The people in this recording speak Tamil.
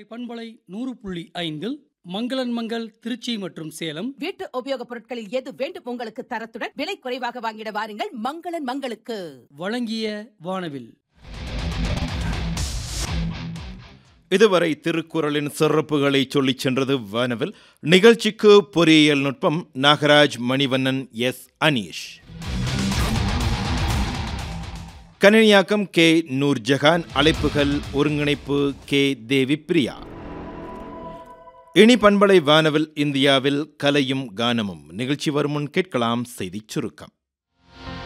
கோடை பண்பலை நூறு புள்ளி ஐந்தில் மங்களன் மங்கள் திருச்சி மற்றும் சேலம் வீட்டு உபயோகப் பொருட்களில் எது வேண்டும் உங்களுக்கு தரத்துடன் விலை குறைவாக வாங்கிட வாருங்கள் மங்களன் மங்களுக்கு வழங்கிய வானவில் இதுவரை திருக்குறளின் சிறப்புகளை சொல்லிச் சென்றது வானவில் நிகழ்ச்சிக்கு பொறியியல் நுட்பம் நாகராஜ் மணிவண்ணன் எஸ் அனீஷ் கணினியாக்கம் கே நூர்ஜஹான் அழைப்புகள் ஒருங்கிணைப்பு கே தேவி பிரியா இனி பண்பலை வானவில் இந்தியாவில் கலையும் கானமும் நிகழ்ச்சி வருமுன் கேட்கலாம் செய்திச் சுருக்கம்